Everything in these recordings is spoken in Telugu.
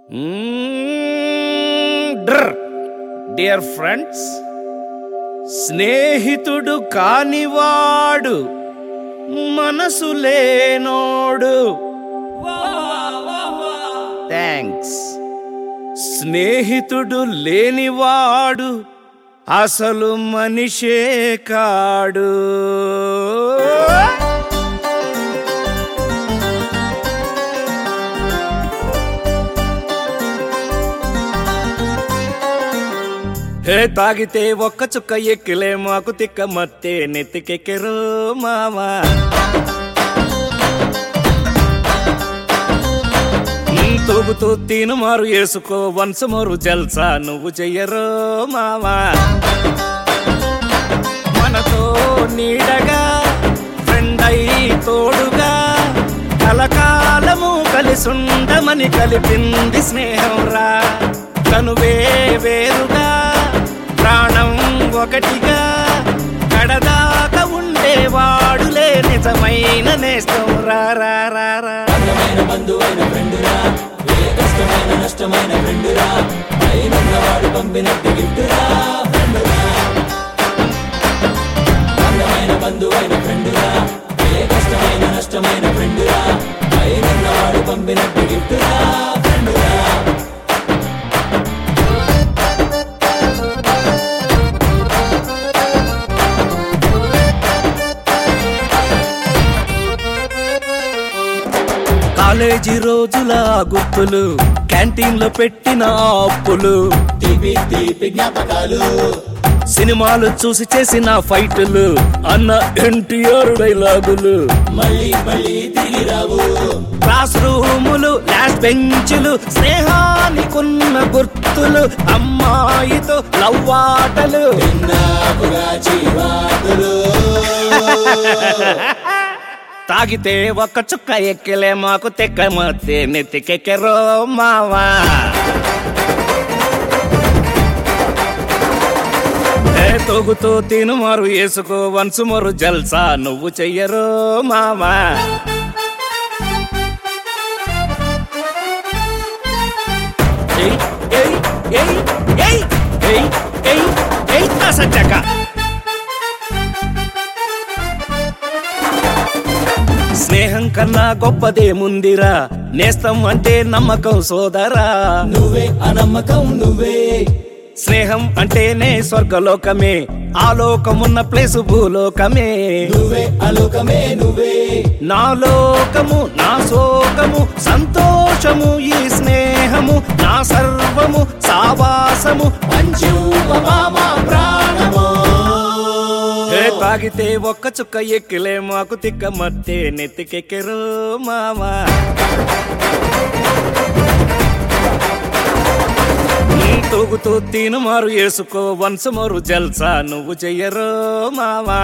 డియర్ ఫ్రెండ్స్ స్నేహితుడు కానివాడు మనసు లేనోడు థ్యాంక్స్ స్నేహితుడు లేనివాడు అసలు మనిషే కాడు హే తాగితే ఒక్క చుక్క ఎక్కిలే మాకు తిక్క మత్తే నెత్తికెక్కెరు మామా ఉమ్, తూగుతూ తీను మారు వేసుకో వంశమోరు జల్సా నువ్వు చెయ్యరు మామా మనతో నీడగా ఫ్రెండ్ అయి తోడుగా కలకాలము కలిసుండమని కలిపింది స్నేహం రా తనువే వేరుగా ప్రాణం ఒకటిగా కడదాకా ఉండేవాడులే నిజమైన నేస్తం రా రా రా రా అందమైన బంధువైన ఫ్రెండురా ఏ కష్టమైన నష్టమైన ఫ్రెండురా అయినన్నవాడు పంపినట్టు గిఫ్టురా ఫ్రెండురా అందమైన బంధువైన ఫ్రెండురా ఏ కష్టమైన నష్టమైన ఫ్రెండురా అయినన్నవాడు పంపినట్టు గిఫ్టురా ఫ్రెండురా కాలేజీ రోజుల గుర్తులు క్యాంటీన్ లో పెట్టిన అప్పులు తీపి తీపి జ్ఞాపకాలు సినిమాలు చూసి చేసిన ఫైట్లు అన్న ఎన్టీఆర్ డైలాగులు మళ్ళీ మళ్ళీ తిరిగి రావు క్లాస్ రూములు లాస్ట్ బెంచులు స్నేహానికున్న గుర్తులు అమ్మాయితో లవ్ ఆటలు చిన్నాపుగా చీవాటులు తాగితే ఒక్క చుక్క ఎక్కలే మాకు తెక్క మత్తే నెత్తికెక్కరో మావా ఏ తోగుతూ తిను మారు వేసుకో వన్సు మరు జల్సా నువ్వు చెయ్యరు మావా ఏయ్ ఏయ్ ఏయ్ ఏయ్ ఏయ్ ఏయ్ ఏయ్ సజ్జక స్నేహం కన్నా గొప్పదేముందిరా నేస్తం అంటే నమ్మకం సోదరా నువ్వే అనమ్మకం నువ్వే స్నేహం అంటేనే స్వర్గలోకమే ఆ లోకమున్న ప్లేసు భూలోకమే నువ్వే అలోకమే నువ్వే నా లోకము నా శోకము సంతోషము ఈ స్నేహము నా సర్వము సావాసము పంచుమా ప్రాణమో ఏ తాగితే ఒక్క చుక్క ఎక్కిలే మాకు తిక్క మత్తే నెత్తికెక్కెరు మామా నీ తూగుతూ తీను మారు వేసుకో వంశమోరు జల్సా నువ్వు చెయ్యరు మామా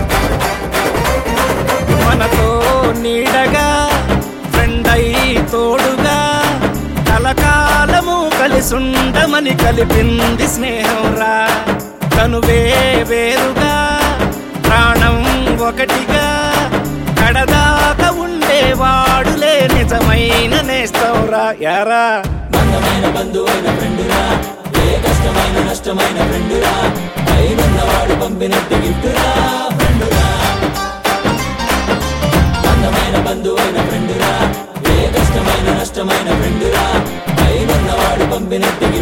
మనతో నీడగా ఫ్రెండ్ అయి తోడుగా కలకాలము కలిసుండమని కలిపింది స్నేహం రా తనువే వేరుగా ప్రాణం ఒకటిగా కడదాకా ఉండేవాడులే నిజమైన నేస్తవురా యారా అందమైన బంధువైన ఫ్రెండురా ఏ కష్టమైన నష్టమైన ఫ్రెండురా అయినన్నవాడు పంపినట్టు గిఫ్టురా ఫ్రెండురా అందమైన బంధువైన ఫ్రెండురా ఏ కష్టమైన నష్టమైన ఫ్రెండురా అయినన్నవాడు పంపినట్టు